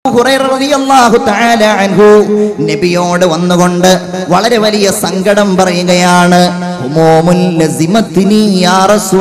ഹുറൈറ റളിയല്ലാഹു തആല അൻഹു നബിയോട് വന്നുകൊണ്ട് വളരെ വലിയ സങ്കടം പറയുകയാണ് ഹുമൂമുൻ ലസിമത്തിനി യാ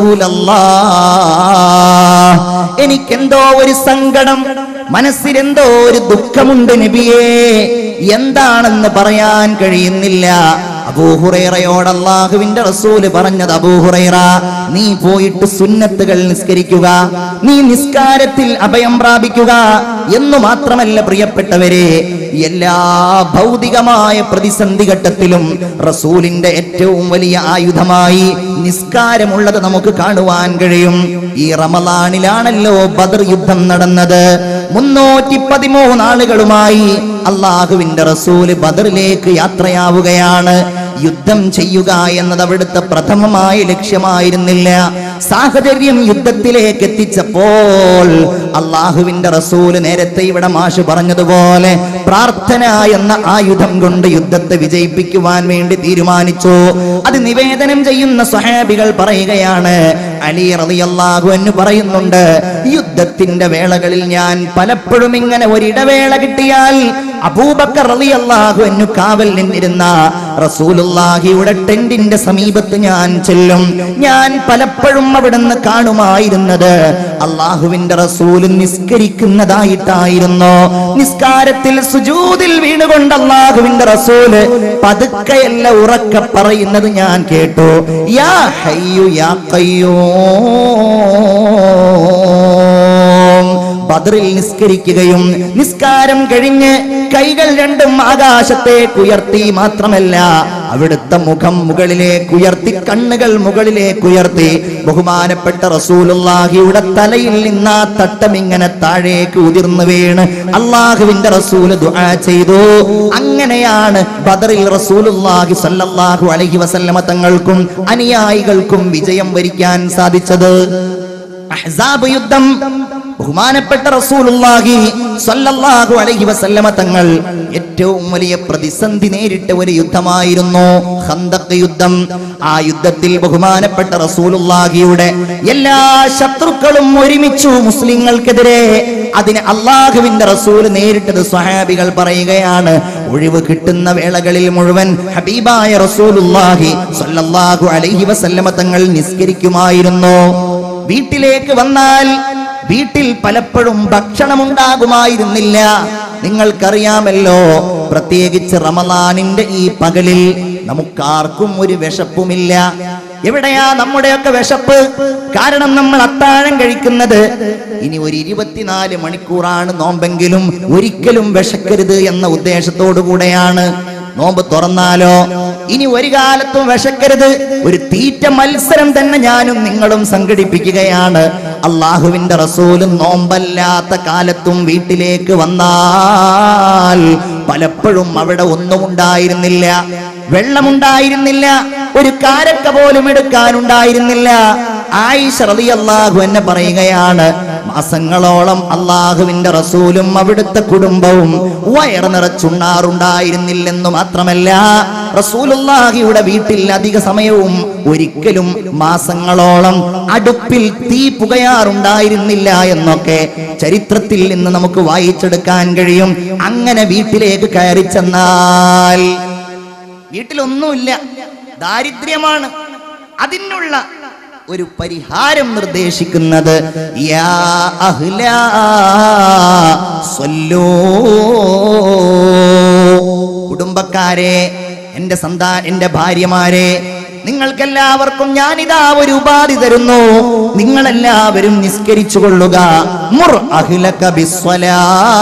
റസൂലല്ലാഹ് എനിക്കെന്തോ ഒരു സങ്കടം മനസ്സിലെന്തോ ഒരു ദുഃഖമുണ്ട് നബിയേ എന്താണെന്ന് പറയാൻ കഴിയുന്നില്ല അബൂഹുറൈറയോട് അള്ളാഹുവിന്റെ റസൂല് പറഞ്ഞത് അബൂഹുറൈറ നീ പോയിട്ട് സുന്നത്തുകൾ നിസ്കരിക്കുക നീ നിസ്കാരത്തിൽ അഭയം പ്രാപിക്കുക എന്നു മാത്രമല്ല പ്രിയപ്പെട്ടവരെ എല്ലാ ഭൗതികമായ പ്രതിസന്ധി ഘട്ടത്തിലും റസൂലിന്റെ ഏറ്റവും വലിയ ആയുധമായി നിസ്കാരമുള്ളത് നമുക്ക് കാണുവാൻ കഴിയും ഈ റമലാനിലാണല്ലോ ബദർ യുദ്ധം നടന്നത് മുന്നൂറ്റി പതിമൂന്ന് ആളുകളുമായി അള്ളാഹുവിന്റെ റസൂല് ബദറിലേക്ക് യാത്രയാവുകയാണ് യുദ്ധം ചെയ്യുക എന്നത് അവിടുത്തെ പ്രഥമമായ ലക്ഷ്യമായിരുന്നില്ല സാഹചര്യം യുദ്ധത്തിലേക്ക് എത്തിച്ചപ്പോൾ അള്ളാഹുവിന്റെ റസൂല് നേരത്തെ ഇവിടെ മാഷ് പറഞ്ഞതുപോലെ പ്രാർത്ഥന എന്ന ആയുധം കൊണ്ട് യുദ്ധത്തെ വിജയിപ്പിക്കുവാൻ വേണ്ടി തീരുമാനിച്ചു അത് നിവേദനം ചെയ്യുന്ന സ്വഹാബികൾ പറയുകയാണ് അലി റളിയല്ലാഹു എന്ന് പറയുന്നുണ്ട് യുദ്ധത്തിന്റെ വേളകളിൽ ഞാൻ പലപ്പോഴും ഇങ്ങനെ ഒരിടവേള കിട്ടിയാൽ അബൂബക്കർ റളിയല്ലാഹു എന്നു കാവൽ നിന്നിരുന്ന റസൂലുള്ളാഹിയുടെ ടെന്റിന്റെ സമീപത്ത് ഞാൻ ചെല്ലും ഞാൻ പലപ്പോഴും അവിടുന്ന് കാണുമായിരുന്നത് അള്ളാഹുവിന്റെ റസൂല് നിസ്കരിക്കുന്നതായിട്ടായിരുന്നു നിസ്കാരത്തിൽ സുജൂദിൽ വീണുകൊണ്ട് അള്ളാഹുവിന്റെ റസൂല് പതുക്കെയല്ല ഉറക്കെ പറയുന്നത് ഞാൻ കേട്ടു യാ ഹയ്യു യാ ഖയ്യൂം ബദറിൽ നിസ്കരിക്കുകയും നിസ്കാരം കഴിഞ്ഞ് കൈകൾ രണ്ടും ആകാശത്തേക്ക് ഉയർത്തി മാത്രമല്ല അവിടുത്തെ മുഖം മുകളിലേക്ക് ഉയർത്തി കണ്ണുകൾ മുകളിലേക്ക് ഉയർത്തി ബഹുമാനപ്പെട്ട റസൂലുള്ളാഹിയുടെ തലയിൽ നിന്ന് ആ തട്ടം ഇങ്ങനെ താഴേക്ക് ഉതിർന്നു വീണ് അള്ളാഹുവിന്റെ റസൂല് ദുആ ചെയ്തു അങ്ങനെയാണ് ബദറിൽ റസൂലുള്ളാഹി സല്ലല്ലാഹു അലൈഹി വസല്ലമ തങ്ങൾക്കും അനുയായികൾക്കും വിജയം വരിക്കാൻ സാധിച്ചത് അഹ്സാബ് യുദ്ധം ബഹുമാനപ്പെട്ട റസൂലുള്ളാഹി സ്വല്ലല്ലാഹു അലൈഹി വസല്ലമ തങ്ങൾ ഏറ്റവും വലിയ പ്രതിസന്ധി നേരിട്ട ഒരു യുദ്ധമായിരുന്നു ഖന്തഖ് യുദ്ധം ആ യുദ്ധത്തിൽ ബഹുമാനപ്പെട്ട റസൂലുള്ളാഹിയുടെ എല്ലാ ശത്രുക്കളും ഒരുമിച്ചു മുസ്ലിങ്ങൾക്കെതിരെ അതിന് അള്ളാഹുവിന്റെ റസൂൽ നേരിട്ടത് സ്വഹാബികൾ പറയുകയാണ് ഒഴിവ് കിട്ടുന്ന വേളകളിൽ മുഴുവൻ ഹബീബായ റസൂലുള്ളാഹി സ്വല്ലല്ലാഹു അലൈഹി വസല്ലമ തങ്ങൾ നിസ്കരിക്കുമായിരുന്നു വീട്ടിലേക്ക് വന്നാൽ വീട്ടിൽ പലപ്പോഴും ഭക്ഷണമുണ്ടാകുമായിരുന്നില്ല നിങ്ങൾക്കറിയാമല്ലോ പ്രത്യേകിച്ച് റമലാനിന്റെ ഈ പകലിൽ നമുക്കാർക്കും ഒരു വിശപ്പുമില്ല എവിടെയാ നമ്മുടെയൊക്കെ വിശപ്പ് കാരണം നമ്മൾ അത്താഴം കഴിക്കുന്നത് ഇനി ഒരു ഇരുപത്തിനാല് മണിക്കൂറാണ് നോമ്പെങ്കിലും ഒരിക്കലും വിശക്കരുത് എന്ന ഉദ്ദേശത്തോടു കൂടെയാണ് നോമ്പ് തുറന്നാലോ ഇനി ഒരു കാലത്തും വിശക്കരുത് ഒരു തീറ്റ മത്സരം തന്നെ ഞാനും നിങ്ങളും സംഘടിപ്പിക്കുകയാണ് അള്ളാഹുവിന്റെ റസൂലും നോമ്പല്ലാത്ത കാലത്തും വീട്ടിലേക്ക് വന്നാൽ പലപ്പോഴും അവിടെ ഒന്നും ഉണ്ടായിരുന്നില്ല വെള്ളമുണ്ടായിരുന്നില്ല ഒരു കാരക്ക പോലും എടുക്കാനുണ്ടായിരുന്നില്ല ആയിഷ റളിയല്ലാഹു എന്നെ പറയുകയാണ് മാസങ്ങളോളം അള്ളാഹുവിന്റെ റസൂലും അവിടുത്തെ കുടുംബവും വയറ് നിറച്ചുണ്ണാറുണ്ടായിരുന്നില്ലെന്ന് മാത്രമല്ല റസൂലുള്ളാഹിയുടെ വീട്ടിൽ അധിക സമയവും ഒരിക്കലും മാസങ്ങളോളം അടുപ്പിൽ തീ പുകയാറുണ്ടായിരുന്നില്ല എന്നൊക്കെ ചരിത്രത്തിൽ നിന്ന് നമുക്ക് വായിച്ചെടുക്കാൻ കഴിയും അങ്ങനെ വീട്ടിലേക്ക് കയറി ചെന്നാൽ വീട്ടിലൊന്നുമില്ല ദാരിദ്ര്യമാണ് അതിനുള്ള ഒരു പരിഹാരം നിർദ്ദേശിക്കുന്നത് യാ അഹ്ലാ സ്വല്ലൂ. കുടുംബക്കാരെ എന്റെ സന്താന എന്റെ ഭാര്യമാരെ നിങ്ങൾക്കെല്ലാവർക്കും ഞാനിതാ ഒരു ഉപാധി തരുന്നു നിങ്ങളെല്ലാവരും നിസ്കരിച്ചു കൊള്ളുക മുർ അഹ്ലക ബിസ്വലാ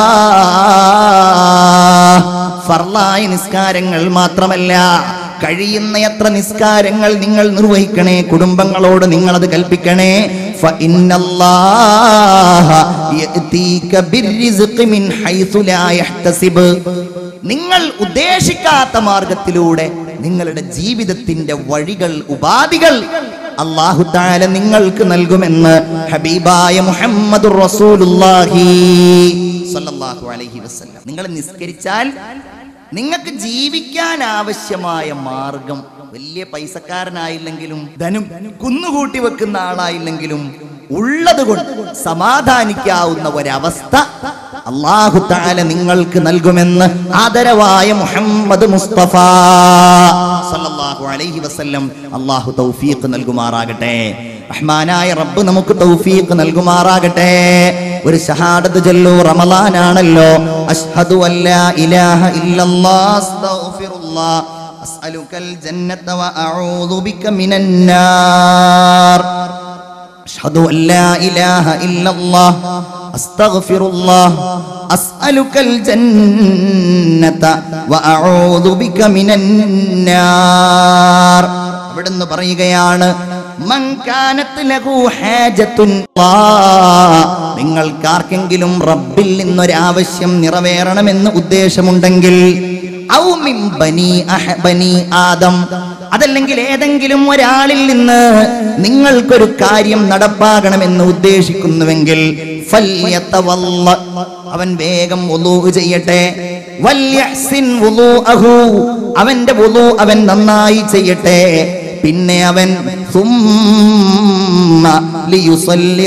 ഫർലായ നിസ്കാരങ്ങൾ മാത്രമല്ല കഴിയുന്നയത്ര നിസ്കാരങ്ങൾ നിങ്ങൾ നിർവഹിക്കണേ കുടുംബങ്ങളോട് നിങ്ങൾ അത് കൽപ്പിക്കണേ فإن الله يأتيك بالرزق من حيث لا يحتسب നിങ്ങൾ ഉദ്ദേശിക്കാത്ത മാർഗത്തിലൂടെ നിങ്ങളുടെ ജീവിതത്തിന്റെ വഴികൾ ഉപാധികൾ അള്ളാഹു താല നിങ്ങൾക്ക് നൽകുമെന്ന് ഹബീബായ മുഹമ്മദ് റസൂലുള്ളാഹി സ്വല്ലല്ലാഹു അലൈഹി വസല്ലം നിങ്ങൾ നിസ്കരിച്ചാൽ നിങ്ങൾക്ക് ജീവിക്കാൻ ആവശ്യമായ മാർഗം വലിയ പൈസക്കാരനായില്ലെങ്കിലും ധനം കുന്നുകൂട്ടി വെക്കുന്ന ആളായില്ലെങ്കിലും ഉള്ളത് കൊണ്ട് സമാധാനിക്കാവുന്ന ഒരവസ്ഥ അള്ളാഹു താല നിങ്ങൾക്ക് നൽകുമെന്ന് ആദരവായ മുഹമ്മദ് മുസ്തഫ സല്ലല്ലാഹു അലൈഹി വസല്ലം അള്ളാഹു തൗഫീഖ് നൽകുമാറാകട്ടെ റഹ്മാനായ റബ്ബ് നമുക്ക് തൗഫീഖ് നൽകുമാറാകട്ടെ ഒരു ഷഹാദത്ത് ചൊല്ലു റമളാനാണല്ലോ അഷ്ഹദു അല്ലാ ഇലാഹ ഇല്ലല്ലാഹ് അസ്തഗ്ഫിറുല്ലാഹ് അസ്അലുക്കൽ ജന്നത വഅഊദു ബിക മിനൻ നാർ أشهد أن لا إله إلا الله أستغفر الله أسألك الجنة وأعوذ بك من النار അവിടുന്ന് പറയുകയാണ് മൻ കാനത്ത് ലഹു ഹാജത്തുൻ നിങ്ങൾക്കാർക്കെങ്കിലും റബ്ബിൽ നിന്നൊരാവശ്യം നിറവേറണമെന്ന് ഉദ്ദേശമുണ്ടെങ്കിൽ ഔ മിൻ ബനി അഹ ബനി ആദം അതല്ലെങ്കിൽ ഏതെങ്കിലും ഒരാളിൽ നിന്ന് നിങ്ങൾക്കൊരു കാര്യം നടപ്പാകണമെന്ന് ഉദ്ദേശിക്കുന്നുവെങ്കിൽ ഫല്യതവല്ല. അവൻ വേഗം വുളൂ ചെയ്യട്ടെ വല്യഹ്സിൻ വുളൂഅഹു. അവന്റെ വുളൂ അവൻ നന്നായി ചെയ്യട്ടെ പിന്നെ അവൻ സുമ്മ ലിയുസല്ലി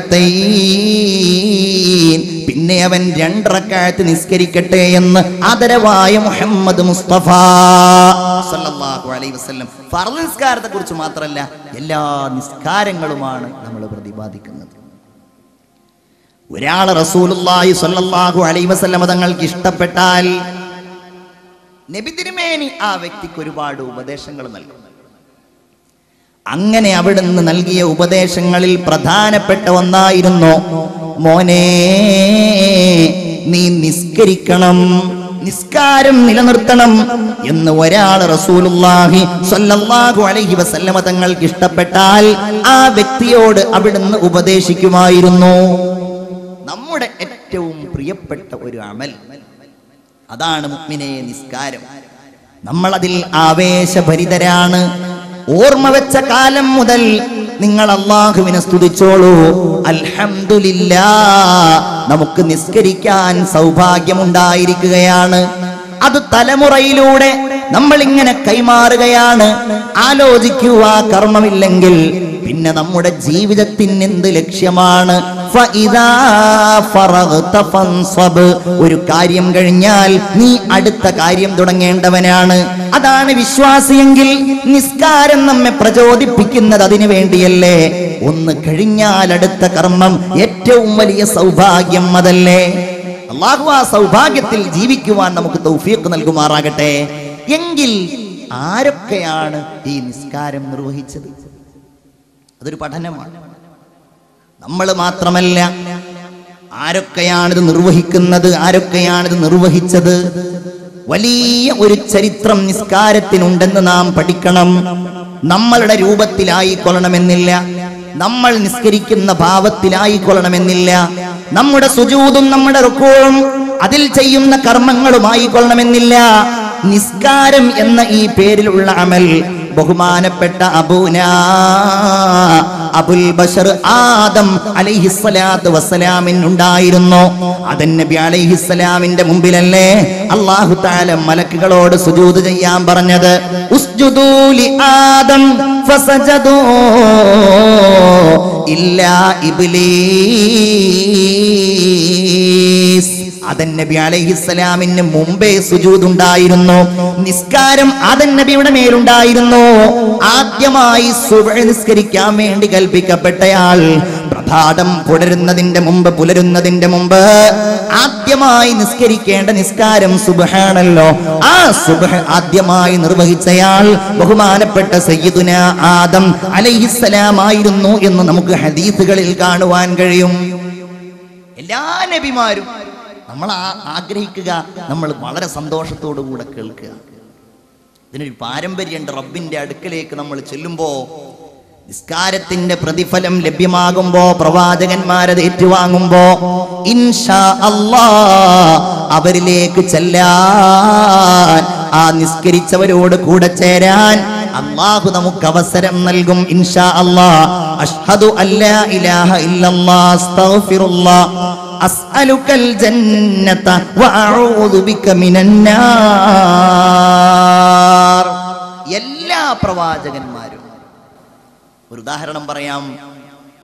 റക്അത്തൈൻ. പിന്നെ അവൻ രണ്ടറക്കാലത്ത് നിസ്കരിക്കട്ടെ എന്ന് ആദരവായ മുഹമ്മദ് മുസ്തഫ സല്ലല്ലാഹു അലൈഹി വസല്ലം ഫർള് നിസ്കാരത്തെ കുറിച്ച് മാത്രമല്ല എല്ലാ നിസ്കാരങ്ങളുമാണ് നമ്മൾ പ്രതിപാദിക്കുന്നത് ഒരാൾ റസൂലുള്ളാഹി സ്വല്ലല്ലാഹു അലൈഹി വസല്ലം തങ്ങൾക്ക് ഇഷ്ടപ്പെട്ടാൽ നബി തിരുമേനി ആ വ്യക്തിക്ക് ഒരുപാട് ഉപദേശങ്ങൾ നൽകും അങ്ങനെ അവിടുന്ന് നൽകിയ ഉപദേശങ്ങളിൽ പ്രധാനപ്പെട്ട ഒന്നായിരുന്നു മോനെ നീ നിസ്കരിക്കണം നിസ്കാരം നിലനിർത്തണം എന്ന് ഒരാൾ റസൂലുള്ളാഹി സ്വല്ലല്ലാഹു അലൈഹി വസല്ലമ തങ്ങൾക്ക് ഇഷ്ടപ്പെട്ടാൽ ആ വ്യക്തിയോട് അവിടുന്ന് ഉപദേശിക്കുമായിരുന്നു നമ്മുടെ ഏറ്റവും പ്രിയപ്പെട്ട ഒരു അമൽ അതാണ് മുഅ്മിനെ നിസ്കാരം നമ്മളതിൽ ആവേശഭരിതരാണ് ഓർമ്മ വെച്ച കാലം മുതൽ നിങ്ങൾ അള്ളാഹുവിനെ സ്തുതിച്ചോളൂ അൽഹംദുലില്ലാ നമുക്ക് നിസ്കരിക്കാൻ സൗഭാഗ്യമുണ്ടായിരിക്കുകയാണ് അത് തലമുറയിലൂടെ നമ്മൾ ഇങ്ങനെ കൈമാറുകയാണ് ആലോചിക്കൂ ആ കർമ്മമില്ലെങ്കിൽ പിന്നെ നമ്മുടെ ജീവിതത്തിന് എന്ത് ലക്ഷ്യമാണ് ഫഇദാ ഫറഗ്ത ഫൻസബ്. ഒരു കാര്യം കഴിഞ്ഞാൽ നീ അടുത്ത കാര്യം തുടങ്ങേണ്ടവനാണ് അതാണ് വിശ്വാസിയെങ്കിൽ നിസ്കാരം നമ്മെ പ്രചോദിപ്പിക്കുന്നത് അതിനു വേണ്ടിയല്ലേ ഒന്ന് കഴിഞ്ഞാൽ അടുത്ത കർമ്മം ഏറ്റവും വലിയ സൗഭാഗ്യം അതല്ലേ അള്ളാഹു ആ സൗഭാഗ്യത്തിൽ ജീവിക്കുവാൻ നമുക്ക് തൗഫീഖ് നൽകുമാറാകട്ടെ എങ്കിൽ ആരൊക്കെയാണ് ഈ നിസ്കാരം നിർവഹിച്ചത് അതൊരു പഠനമാണ് നമ്മൾ മാത്രമല്ല ആരൊക്കെയാണിത് നിർവഹിക്കുന്നത് ആരൊക്കെയാണിത് നിർവഹിച്ചത് വലിയ ഒരു ചരിത്രം നിസ്കാരത്തിനുണ്ടെന്ന് നാം പഠിക്കണം നമ്മളുടെ രൂപത്തിലായിക്കൊള്ളണമെന്നില്ല നമ്മൾ നിസ്കരിക്കുന്ന ഭാവത്തിലായിക്കൊള്ളണമെന്നില്ല നമ്മുടെ സുജൂതും നമ്മുടെ റുക്കോളും അതിൽ ചെയ്യുന്ന കർമ്മങ്ങളുമായി കൊള്ളണമെന്നില്ല നിസ്കാരം എന്ന ഈ പേരിലുള്ള അമൽ ബഹുമാനപ്പെട്ട അബൂന അബുൽ ബഷർ ആദം അലൈഹിസ്സലാത്തു വസ്സലാമിന് ഉണ്ടായിരുന്നു അതൻ നബി അലൈഹിസ്സലാമിന്റെ മുമ്പിലല്ലേ അള്ളാഹു താല മലക്കുകളോട് സുജൂദ് ചെയ്യാൻ പറഞ്ഞത് ഉസ്ജുദൂ ലി ആദം ഫസജദൂ ഇല്ലാ ഇബ്ലീസ് അതൻ നബി അലൈഹിസ്സലാമിന് മുമ്പേ സുജൂദ് ഉണ്ടായിരുന്നു നിസ്കാരം അതൻ നബിയുടെ മേലുണ്ടായിരുന്നു ആദ്യമായി സുബഹ് നിസ്കരിക്കാൻ വേണ്ടി കൽപ്പിക്കപ്പെട്ടയാൾ പ്രഭാതം പുലരുന്നതിന്റെ മുമ്പ് പുലരുന്നതിന്റെ മുമ്പ് ആദ്യമായി നിസ്കരിക്കേണ്ട നിസ്കാരം സുബഹാണല്ലോ ആ സുബഹ് ആദ്യമായി നിർവഹിച്ചയാൾ ബഹുമാനപ്പെട്ട സയ്യിദുന ആദം അലൈഹിസ്സലാമായിരുന്നു എന്ന് നമുക്ക് ഹദീസുകളിൽ കാണുവാൻ കഴിയും എല്ലാ നബിമാരും നമ്മൾ ആ- ആഗ്രഹിക്കുക നമ്മൾ വളരെ സന്തോഷത്തോടു കൂടെ കേൾക്കുക ഇതിനൊരു പാരമ്പര്യമുണ്ട് റബ്ബിന്റെ അടുക്കലേക്ക് നമ്മൾ ചെല്ലുമ്പോ നിസ്കാരത്തിന്റെ പ്രതിഫലം ലഭ്യമാകുമ്പോ പ്രവാചകന്മാരത് ഏറ്റുവാങ്ങുമ്പോ ഇൻഷാ അല്ലാ അവരിലേക്ക് ചെല്ലാൻ ആ നിസ്കരിച്ചവരോട് കൂടെ ചേരാൻ അള്ളാഹു നമുക്ക് അവസരം നൽകും ഇൻഷാ അല്ലാ അഷ്ഹദു അല്ലാ ഇലാഹ ഇല്ലല്ലാ അസ്തഗ്ഫിറുല്ലാ അസ്അലുക്കൽ ജന്നത വഅഊദു ബിക മിനൻ നാർ എല്ലാ പ്രവാചകന്മാരും ഒരു ഉദാഹരണം പറയാം